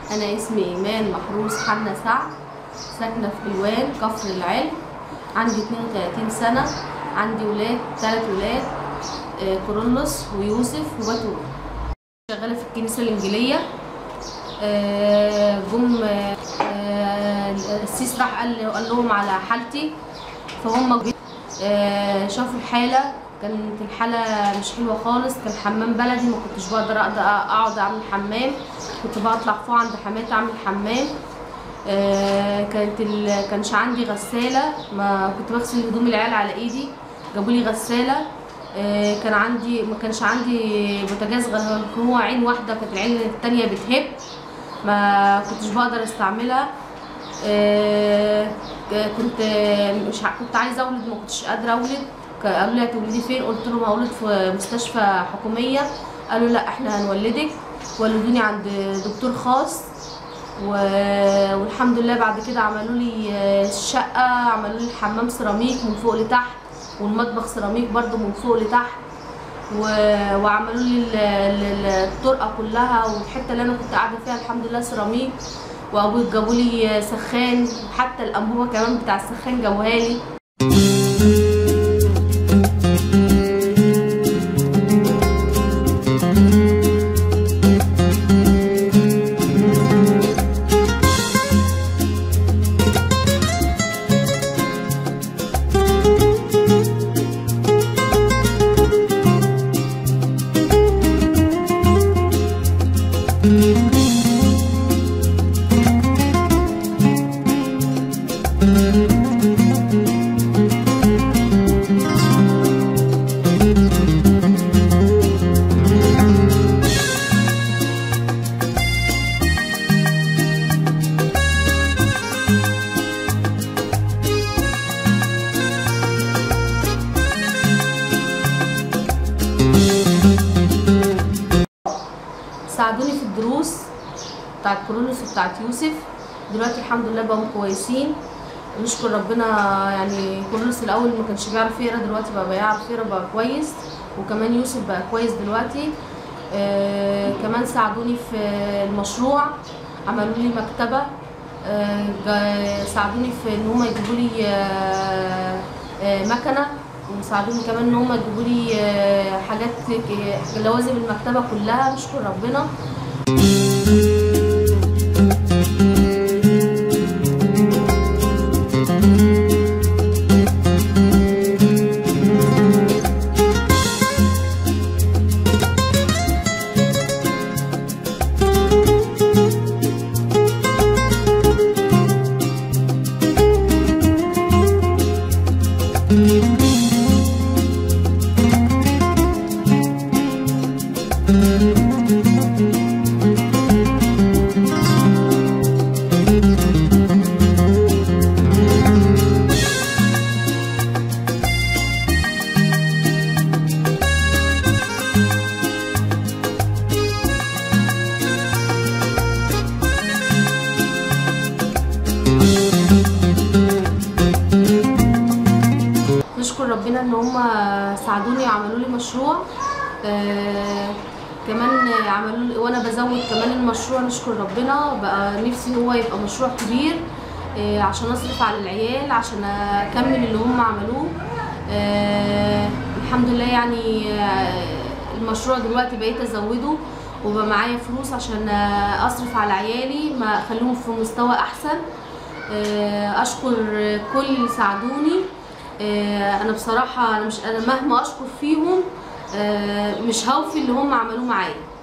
أنا اسمي إيمان محروس حنا سعد ساكنة في حلوان كفر العلم عندي 32 سنة عندي ولاد ثلاث ولاد آه، كورولوس ويوسف وبتول شغالة في الكنيسة الإنجيلية آه، جم آه، آه، السيس راح قال قال لهم على حالتي فهم آه، شافوا الحالة كانت الحالة مش حلوة خالص كان حمام بلدي ما كنتش بقدر أقدر أقعد أعمل حمام كنت بطلع فوق عند حماتي أعمل حمام آه، كانت ال... كانش عندي غسالة ما كنت بغسل هدوم العيال على إيدي جابوا لي غسالة آه، كان عندي ما كانش عندي بوتاجاز غير هو عين واحدة كانت العين التانية بتهب ما كنتش بقدر استعملها آه، كنت مش ع- كنت عايزه اولد ما كنتش قادره اولد ك- قالوا لي هتولدي فين قلت لهم هولد في مستشفى حكوميه قالوا لا احنا هنولدك ولدوني عند دكتور خاص و- والحمد لله بعد كده عملوا لي الشقه عملوا لي الحمام سيراميك من فوق لتحت والمطبخ سيراميك برضو من فوق لتحت و- وعملوا لي ال- ال- الطرقه كلها والحته اللي انا كنت قاعده فيها الحمد لله سيراميك وابوي جابوا لي سخان وحتى الانبوبه كمان بتاع السخان جابوها لي ساعدوني في الدروس بتاعت كورولوس وبتاعت يوسف دلوقتي الحمد لله بقوا كويسين نشكر ربنا يعني كورولوس الاول ما كانش بيعرف يقرا دلوقتي بقى بيعرف يقرا بقى كويس وكمان يوسف بقى كويس دلوقتي آه كمان ساعدوني في المشروع عملوا لي مكتبه آه جا- ساعدوني في ان هم يجيبوا لي آه آه مكنه وساعدوني كمان ان هم يجيبوا لي آه حاجات ك- لوازم المكتبه كلها نشكر ربنا نشكر ربنا ان هم ساعدوني وعملوا لي مشروع آه كمان عملوا لي وانا بزود كمان المشروع نشكر ربنا بقى نفسي ان هو يبقى مشروع كبير آه عشان اصرف على العيال عشان اكمل اللي هم عملوه آه الحمد لله يعني آه المشروع دلوقتي بقيت ازوده وبقى معايا فلوس عشان آه، اصرف على عيالي ما اخليهم في مستوى احسن آه، اشكر كل اللي ساعدوني آه، انا بصراحه انا مش انا مهما اشكر فيهم آه، مش هوفي اللي هم عملوه معايا